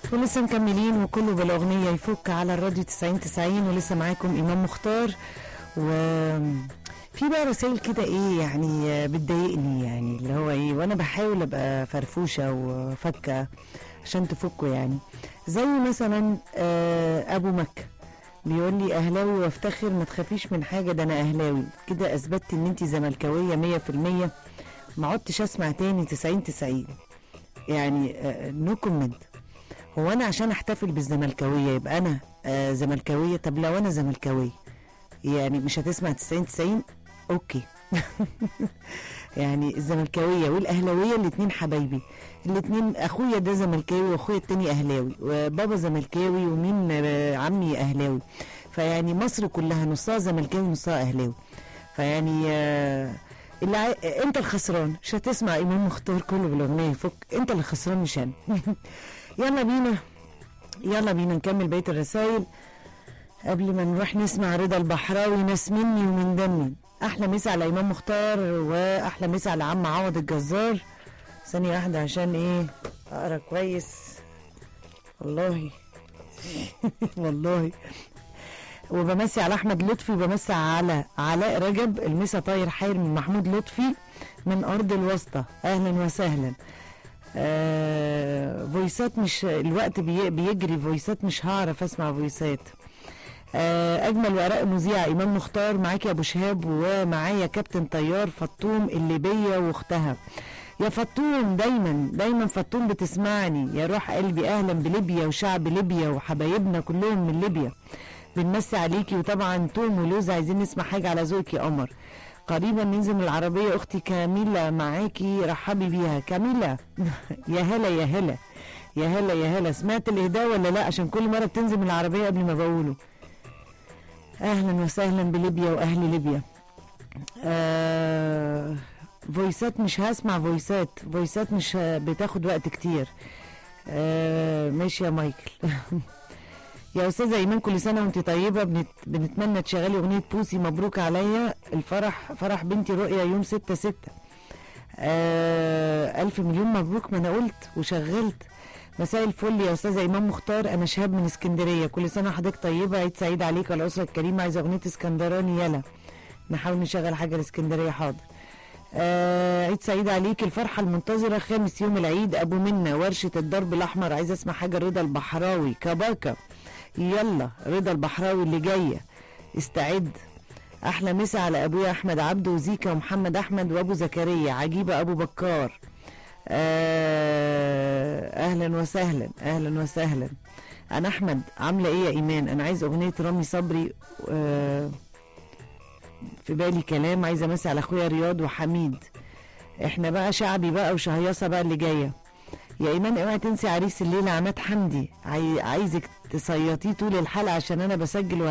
ولسه مكملين وكله بالاغنيه يفك على الراديو 90 90 ولسه معاكم امام مختار و في بقى رسائل كده ايه يعني بتضايقني يعني اللي هو ايه وانا بحاول ابقى فرفوشه وفكه عشان تفكوا يعني زي مثلا آه، ابو مكه بيقول لي اهلاوي وافتخر ما تخافيش من حاجه ده انا اهلاوي كده اثبتت ان انت زملكاويه 100% ما عدتش اسمع تاني 90 90 يعني نو كومنت هو انا عشان احتفل بالزملكاويه يبقى انا آه زملكاويه طب لو انا زملكاويه يعني مش هتسمع 90 90 اوكي يعني الزملكاويه والاهلاويه الاثنين حبايبي الاثنين اخويا ده زملكاوي واخويا التاني اهلاوي وبابا زملكاوي ومين آه، عمي اهلاوي فيعني مصر كلها نصها زملكاوي ونصها اهلاوي فيعني آه اللي عاي... انت الخسران مش هتسمع امام مختار كله بالاغنيه فك انت اللي خسران مش انا يلا بينا يلا بينا نكمل بقيه الرسائل قبل ما نروح نسمع رضا البحراوي ناس مني ومن دمي احلى مسا على امام مختار واحلى مسا على عم عوض الجزار ثانيه واحده عشان ايه اقرا كويس والله والله وبمسي على احمد لطفي وبمسي على علاء رجب المسا طاير حير من محمود لطفي من ارض الوسطى اهلا وسهلا آه فويسات مش الوقت بي بيجري فويسات مش هعرف اسمع فويسات آه اجمل وراء مذيع امام مختار معاك يا ابو شهاب ومعايا كابتن طيار فطوم اللي بيا واختها يا فطوم دايما دايما فطوم بتسمعني يا روح قلبي اهلا بليبيا وشعب ليبيا وحبايبنا كلهم من ليبيا بنمسي عليكي وطبعا توم ولوز عايزين نسمع حاجه على ذوقك يا قمر قريبا ننزل من العربيه اختي كاميلا معاكي رحبي بيها كاميلا يا هلا يا هلا يا هلا يا هلا سمعت الاهداء ولا لا عشان كل مره بتنزل من العربيه قبل ما بقوله اهلا وسهلا بليبيا واهل ليبيا آه فويسات مش هسمع فويسات فويسات مش ه- بتاخد وقت كتير آه ماشي يا مايكل يا استاذه ايمان كل سنه وانت طيبه بنت... بنتمنى تشغلي اغنيه بوسي مبروك عليا الفرح فرح بنتي رؤيا يوم 6 6 آه الف مليون مبروك ما انا قلت وشغلت مساء الفل يا استاذه ايمان مختار انا شهاب من اسكندريه كل سنه وحضرتك طيبه عيد سعيد عليك وعلى الاسره الكريمه عايزه اغنيه اسكندراني يلا نحاول نشغل حاجه لاسكندريه حاضر آه عيد سعيد عليك الفرحة المنتظرة خامس يوم العيد أبو منا ورشة الضرب الأحمر عايز أسمع حاجة رضا البحراوي كباكا يلا رضا البحراوي اللي جاية استعد أحلى مسا على أبويا أحمد عبده وزيكا ومحمد أحمد وأبو زكريا عجيبة أبو بكار آه أهلا وسهلا أهلا وسهلا أنا أحمد عاملة إيه يا إيمان أنا عايز أغنية رامي صبري آه في بالي كلام عايزه امسي على اخويا رياض وحميد احنا بقى شعبي بقى وشهيصه بقى اللي جايه يا ايمان اوعي تنسي عريس الليله عماد حمدي عاي... عايزك تصيطيه طول الحلقه عشان انا بسجل